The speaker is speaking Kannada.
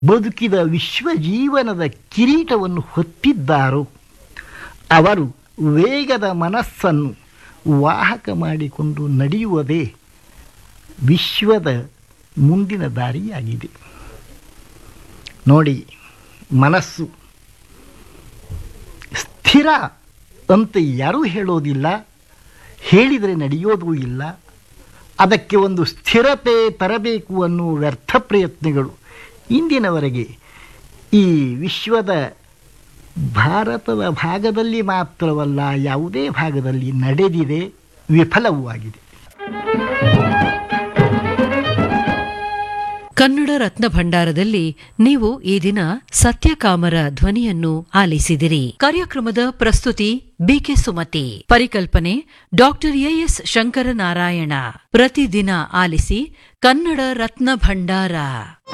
ಬದುಕಿದ ವಿಶ್ವಜೀವನದ ಕಿರೀಟವನ್ನು ಹೊತ್ತಿದ್ದಾರೋ ಅವರು ವೇಗದ ಮನಸ್ಸನ್ನು ವಾಹಕ ಮಾಡಿಕೊಂಡು ನಡೆಯುವುದೇ ವಿಶ್ವದ ಮುಂದಿನ ದಾರಿಯಾಗಿದೆ ನೋಡಿ ಮನಸ್ಸು ಸ್ಥಿರ ಅಂತ ಯಾರೂ ಹೇಳೋದಿಲ್ಲ ಹೇಳಿದರೆ ನಡೆಯೋದೂ ಇಲ್ಲ ಅದಕ್ಕೆ ಒಂದು ಸ್ಥಿರತೆ ತರಬೇಕು ಅನ್ನುವ ವ್ಯರ್ಥ ಪ್ರಯತ್ನಗಳು ಇಂದಿನವರೆಗೆ ಈ ವಿಶ್ವದ ಭಾರತದ ಭಾಗದಲ್ಲಿ ಮಾತ್ರವಲ್ಲ ಯಾವುದೇ ಭಾಗದಲ್ಲಿ ನಡೆದಿದೆ ವಿಫಲವೂ ಆಗಿದೆ ಕನ್ನಡ ರತ್ನ ಭಂಡಾರದಲ್ಲಿ ನೀವು ಈ ದಿನ ಸತ್ಯಕಾಮರ ಧ್ವನಿಯನ್ನು ಆಲಿಸಿದಿರಿ ಕಾರ್ಯಕ್ರಮದ ಪ್ರಸ್ತುತಿ ಬಿಕೆ ಸುಮತಿ ಪರಿಕಲ್ಪನೆ ಡಾಕ್ಟರ್ ಎಎಸ್ ಶಂಕರನಾರಾಯಣ ಪ್ರತಿದಿನ ಆಲಿಸಿ ಕನ್ನಡ ರತ್ನ ಭಂಡಾರ